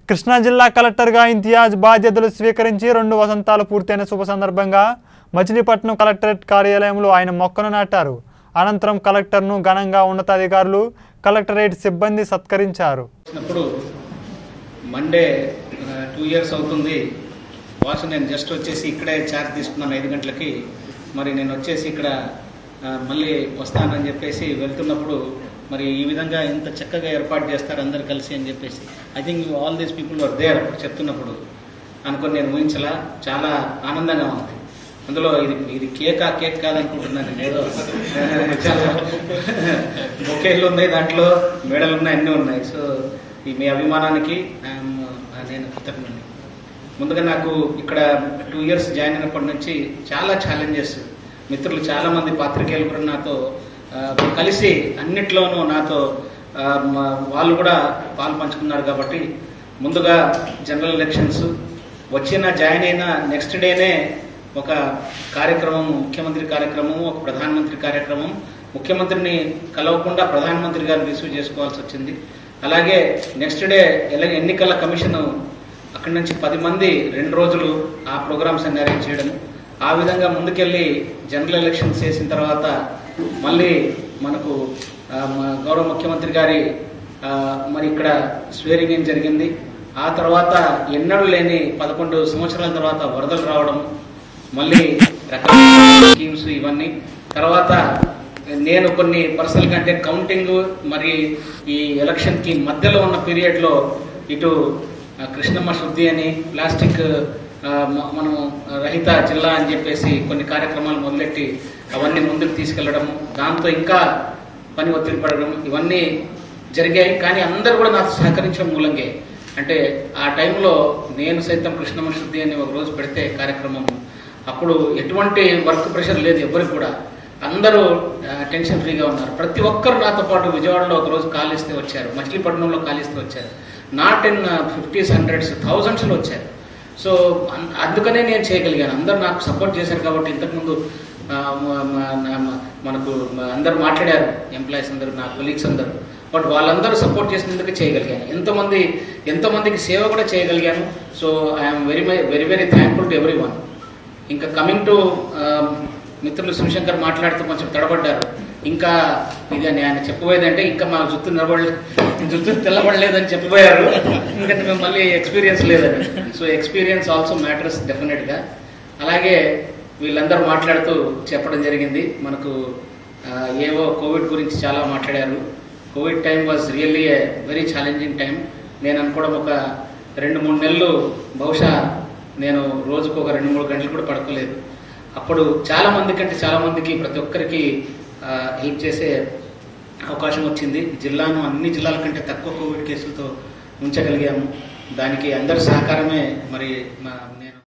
కృష్ణా జిల్లా కలెక్టర్గా ఇంతియాజ్ బాధ్యతలు స్వీకరించి రెండు వసంతాలు పూర్తయిన శుభ సందర్భంగా మచిలీపట్నం కలెక్టరేట్ కార్యాలయంలో ఆయన మొక్కను నాటారు అనంతరం కలెక్టర్ను ఘనంగా ఉన్నతాధికారులు కలెక్టరేట్ సిబ్బంది సత్కరించారు వచ్చినప్పుడు మండే టూ ఇయర్స్ అవుతుంది వాసు నేను జస్ట్ వచ్చేసి ఇక్కడే ఛార్జ్ తీసుకున్నాను ఐదు గంటలకి మరి నేను వచ్చేసి ఇక్కడ ఆ, మళ్ళీ వస్తానని చెప్పేసి వెళ్తున్నప్పుడు మరి ఈ విధంగా ఇంత చక్కగా ఏర్పాటు చేస్తారు అందరు కలిసి అని చెప్పేసి I think all these people are there చెప్తున్నప్పుడు అనుకొని నేను ఊహించలా చాలా ఆనందంగా ఉంది అందులో ఇది ఇది కేక్ ఆ కేక్ కాదనుకుంటున్నాను నేను ఏదో చాలా బొకేలు ఉన్నాయి దాంట్లో మేడలు ఉన్నాయి అన్నీ ఉన్నాయి సో ఈ మీ అభిమానానికి I'm, uh, నేను కృతజ్ఞుని ముందుగా నాకు ఇక్కడ టూ ఇయర్స్ జాయిన్ అయినప్పటి నుంచి చాలా ఛాలెంజెస్ మిత్రులు చాలా మంది పాత్రికేయులు కూడా నాతో ఆ, కలిసి అన్నిట్లోనూ నాతో ఆ, మ- వాళ్ళు కూడా పాలు పంచుకున్నారు కాబట్టి ముందుగా జనరల్ ఎలక్షన్స్ వచ్చిన జాయిన్ అయిన నెక్స్ట్ డేనే ఒక కార్యక్రమం ముఖ్యమంత్రి కార్యక్రమం ఒక ప్రధానమంత్రి కార్యక్రమం ముఖ్యమంత్రిని కలవకుండా ప్రధానమంత్రి గారిని రిసీవ్ చేసుకోవాల్సి వచ్చింది అలాగే నెక్స్ట్ డే ఎల- ఎన్నికల కమిషన్ అక్కడి నుంచి పది మంది రెండు రోజులు ఆ ప్రోగ్రామ్స్ అన్ని అరేంజ్ చేయడం ఆ విధంగా ముందుకెళ్ళి జనరల్ ఎలక్షన్స్ చేసిన తర్వాత మళ్ళీ మనకు ఆ, మన గౌరవ ముఖ్యమంత్రి గారి ఆ, మరి ఇక్కడ స్వేరింగ్ ఏం జరిగింది ఆ తర్వాత ఎన్నడూ లేని పదకొండు సంవత్సరాల తర్వాత వరదలు రావడం మళ్ళీ రకరకాల స్కీమ్స్ ఇవన్నీ తర్వాత నేను కొన్ని పర్సనల్ కంటే కౌంటింగ్ మరి ఈ ఎలక్షన్ కి మధ్యలో ఉన్న పీరియడ్ లో ఇటు ఆ, కృష్ణమ్మ శుద్ధి అని ప్లాస్టిక్ ఆ, మ- మనం రహిత జిల్లా అని చెప్పేసి కొన్ని కార్యక్రమాలు మొదలెట్టి అవన్నీ ముందుకు తీసుకెళ్లడం దాంతో ఇంకా పని ఒత్తిడి పడడం ఇవన్నీ జరిగాయి కానీ అందరూ కూడా నాకు సహకరించడం మూలంగే అంటే ఆ టైంలో నేను సైతం కృష్ణమ్మ శుద్ధి అని ఒక రోజు పెడితే కార్యక్రమం అప్పుడు ఎటువంటి వర్క్ ప్రెషర్ లేదు ఎవరికి కూడా అందరూ ఆ, టెన్షన్ ఫ్రీగా ఉన్నారు ప్రతి ఒక్కరు నాతో పాటు విజయవాడలో ఒక రోజు కాల్ ఇస్తే వచ్చారు మచిలీపట్నంలో కాల్ ఇస్తే వచ్చారు నాట్ ఇన్ ఫిఫ్టీస్ హండ్రెడ్స్ థౌజండ్స్లో వచ్చారు సో అన్- అందుకనే నేను చేయగలిగాను అందరు నాకు సపోర్ట్ చేశారు కాబట్టి ఇంతకుముందు ఆ, మ- మ- నా- మనకు మ- అందరు మాట్లాడారు ఎంప్లాయీస్ అందరూ నా కొలీగ్స్ అందరూ బట్ వాళ్ళందరూ సపోర్ట్ చేసినందుకు చేయగలిగాను ఎంతమంది ఎంతమందికి సేవ కూడా చేయగలిగాను so I'm very very very thankful to everyone ఇంకా కమింగ్ టు మిత్రులు శివశంకర్ మాట్లాడుతూ కొంచెం తడబడ్డారు ఇంకా ఇది అని ఆయన చెప్పబోయేదంటే ఇంకా మా జుత్తు నిలబడలే జుత్తు తెల్లబడలేదని చెప్పబోయారు ఇంకా మేము మళ్ళీ ఎక్స్పీరియన్స్ లేదని సో ఎక్స్పీరియన్స్ ఆల్సో మ్యాటర్స్ డెఫినెట్గా అలాగే వీళ్ళందరూ మాట్లాడుతూ చెప్పడం జరిగింది మనకు ఆ, ఏవో కోవిడ్ గురించి చాలా మాట్లాడారు Covid time was really a very challenging time నేను అనుకోవడం ఒక రెండు మూడు నెలలు బహుశా నేను రోజుకు ఒక రెండు మూడు గంటలు కూడా పడుకోలేదు అప్పుడు చాలా మంది కంటే చాలా మందికి ప్రతి ఒక్కరికి హెల్ప్ చేసే అవకాశం వచ్చింది జిల్లాను అన్ని జిల్లాల కంటే తక్కువ కోవిడ్ కేసులతో ఉంచగలిగాము దానికి అందరి సహకారమే మరి మా- నేను